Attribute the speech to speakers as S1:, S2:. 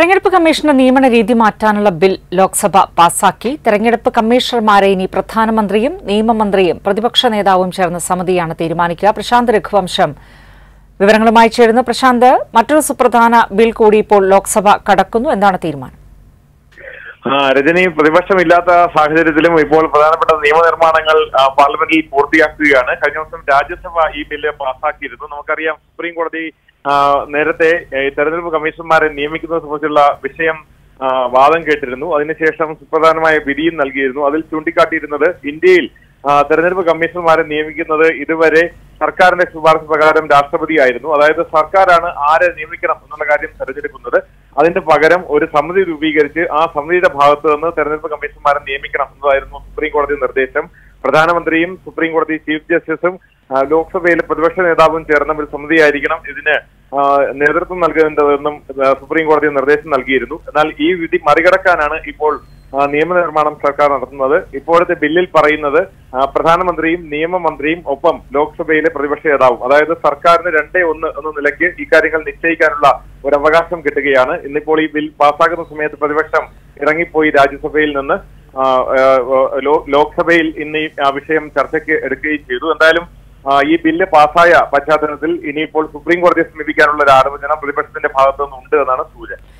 S1: തെരഞ്ഞെടുപ്പ് കമ്മീഷന്റെ നിയമന രീതി മാറ്റാനുള്ള ബിൽ ലോക്സഭ പാസാക്കി തെരഞ്ഞെടുപ്പ് കമ്മീഷണർമാരെ ഇനി പ്രധാനമന്ത്രിയും നിയമമന്ത്രിയും പ്രതിപക്ഷ നേതാവും ചേർന്ന സമിതിയാണ് തീരുമാനിക്കുക പ്രശാന്ത് രഘുവംശം വിവരങ്ങളുമായി ചേരുന്നു പ്രശാന്ത് മറ്റൊരു സുപ്രധാന ബിൽ കൂടി ഇപ്പോൾ ലോക്സഭ കടക്കുന്നു എന്താണ് തീരുമാനം
S2: ആ, രജനി പ്രതിപക്ഷമില്ലാത്ത സാഹചര്യത്തിലും ഇപ്പോൾ പ്രധാനപ്പെട്ട നിയമനിർമ്മാണങ്ങൾ ആ, പാർലമെന്റിൽ പൂർത്തിയാക്കുകയാണ് കഴിഞ്ഞ ദിവസം രാജ്യസഭ ഈ ബില്ല് പാസാക്കിയിരുന്നു നമുക്കറിയാം സുപ്രീം കോടതി ആ, നേരത്തെ ഏ, തെരഞ്ഞെടുപ്പ് കമ്മീഷണർമാരെ നിയമിക്കുന്നത് സംബന്ധിച്ചുള്ള വിഷയം ആ, വാദം കേട്ടിരുന്നു അതിനുശേഷം സുപ്രധാനമായ വിധിയും നൽകിയിരുന്നു അതിൽ ചൂണ്ടിക്കാട്ടിയിരുന്നത് ഇന്ത്യയിൽ ആ, തെരഞ്ഞെടുപ്പ് കമ്മീഷണർമാരെ നിയമിക്കുന്നത് ഇതുവരെ സർക്കാരിന്റെ ശുപാർശ പ്രകാരം രാഷ്ട്രപതിയായിരുന്നു അതായത് സർക്കാരാണ് ആരെ നിയമിക്കണം എന്നുള്ള കാര്യം തെരഞ്ഞെടുക്കുന്നത് അതിന്റെ പകരം ഒരു സമിതി രൂപീകരിച്ച് ആ സമിതിയുടെ ഭാഗത്ത് നിന്ന് തെരഞ്ഞെടുപ്പ് കമ്മീഷണർമാരെ നിയമിക്കണം എന്നതായിരുന്നു സുപ്രീം കോടതി നിർദ്ദേശം പ്രധാനമന്ത്രിയും സുപ്രീം കോടതി ചീഫ് ജസ്റ്റിസും ആ, ലോക്സഭയിലെ പ്രതിപക്ഷ നേതാവും ചേർന്ന ഒരു സമിതിയായിരിക്കണം ഇതിന് ആ, നേതൃത്വം നൽകേണ്ടതെന്നും ആ, സുപ്രീം കോടതി നിർദ്ദേശം നൽകിയിരുന്നു എന്നാൽ ഈ വിധി മറികടക്കാനാണ് ഇപ്പോൾ ആ, നിയമനിർമ്മാണം സർക്കാർ നടത്തുന്നത് ഇപ്പോഴത്തെ ബില്ലിൽ പറയുന്നത് ആ, പ്രധാനമന്ത്രിയും നിയമമന്ത്രിയും ഒപ്പം ലോക്സഭയിലെ പ്രതിപക്ഷ നേതാവും അതായത് സർക്കാരിന് രണ്ടേ ഒന്ന് എന്ന നിലയ്ക്ക് ഇക്കാര്യങ്ങൾ നിശ്ചയിക്കാനുള്ള ഒരു അവകാശം കിട്ടുകയാണ് ഇന്നിപ്പോൾ ഈ ബിൽ പാസ്സാക്കുന്ന സമയത്ത് പ്രതിപക്ഷം ഇറങ്ങിപ്പോയി രാജ്യസഭയിൽ നിന്ന് ആ, ആ, ലോ- ലോക്സഭയിൽ ഇന്ന് ഈ ആ, വിഷയം ചർച്ചയ്ക്ക് എടുക്കുകയും ചെയ്തു എന്തായാലും ആ, ഈ ബില്ല് പാസ്സായ പശ്ചാത്തലത്തിൽ ഇനിയിപ്പോൾ സുപ്രീം കോടതിയെ സമീപിക്കാനുള്ള ഒരു ആലോചന പ്രതിപക്ഷത്തിന്റെ ഭാഗത്തുനിന്നുണ്ട് എന്നാണ് സൂചന